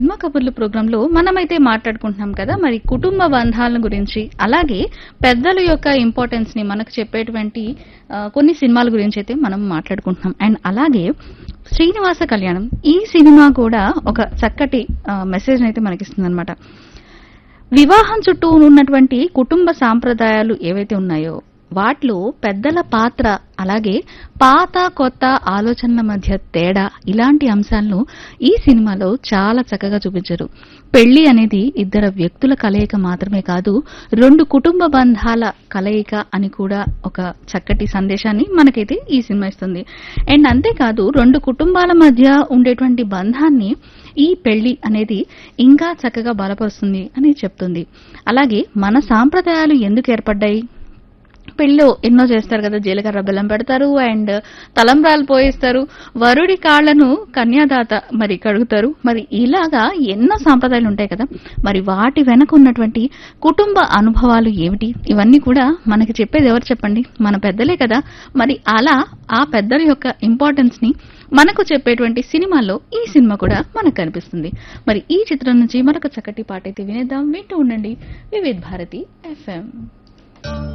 cinema కబుర్లు ప్రోగ్రాంలో మనమైతే మాట్లాడుకుంటున్నాం కదా మరి కుటుంబ బంధాల గురించి అలాగే పెద్దల యొక్క ఇంపార్టెన్స్ ని మనకు చెప్పేటువంటి ఆ, కొన్ని సినిమాల గురించి అయితే మనం మాట్లాడుకుంటున్నాం అండ్ అలాగే శ్రీనివాస కళ్యాణం ఈ సినిమా కూడా ఒక చక్కటి మెసేజ్ అయితే మనకిస్తుంది అనమాట వివాహం చుట్టూ ఉన్నటువంటి కుటుంబ సాంప్రదాయాలు ఏవైతే ఉన్నాయో వాటిలో పెద్దల పాత్ర అలాగే పాత కొత్త ఆలోచనల మధ్య తేడా ఇలాంటి అంశాలను ఈ సినిమాలో చాలా చక్కగా చూపించారు పెళ్లి అనేది ఇద్దరు వ్యక్తుల కలయిక మాత్రమే కాదు రెండు కుటుంబ బంధాల కలయిక అని కూడా ఒక చక్కటి సందేశాన్ని మనకైతే ఈ సినిమా ఇస్తుంది అండ్ అంతేకాదు రెండు కుటుంబాల మధ్య ఉండేటువంటి బంధాన్ని ఈ పెళ్లి అనేది ఇంకా చక్కగా బలపరుస్తుంది అని చెప్తుంది అలాగే మన సాంప్రదాయాలు ఎందుకు ఏర్పడ్డాయి పెళ్ళిలో ఎన్నో చేస్తారు కదా జీలకర్ర బెల్లం పెడతారు అండ్ తలంబ్రాలు పోయిస్తారు వరుడి కాళ్లను కన్యాదాత మరి కడుగుతారు మరి ఇలాగా ఎన్నో సాంప్రదాయాలు ఉంటాయి కదా మరి వాటి వెనక ఉన్నటువంటి కుటుంబ అనుభవాలు ఏమిటి ఇవన్నీ కూడా మనకి చెప్పేది ఎవరు చెప్పండి మన పెద్దలే కదా మరి అలా ఆ పెద్దల యొక్క ఇంపార్టెన్స్ ని మనకు చెప్పేటువంటి సినిమాల్లో ఈ సినిమా కూడా మనకు కనిపిస్తుంది మరి ఈ చిత్రం నుంచి మరొక చక్కటి పాట అయితే వినేద్దాం వింటూ ఉండండి వివిధ్ భారతి ఎఫ్ఎం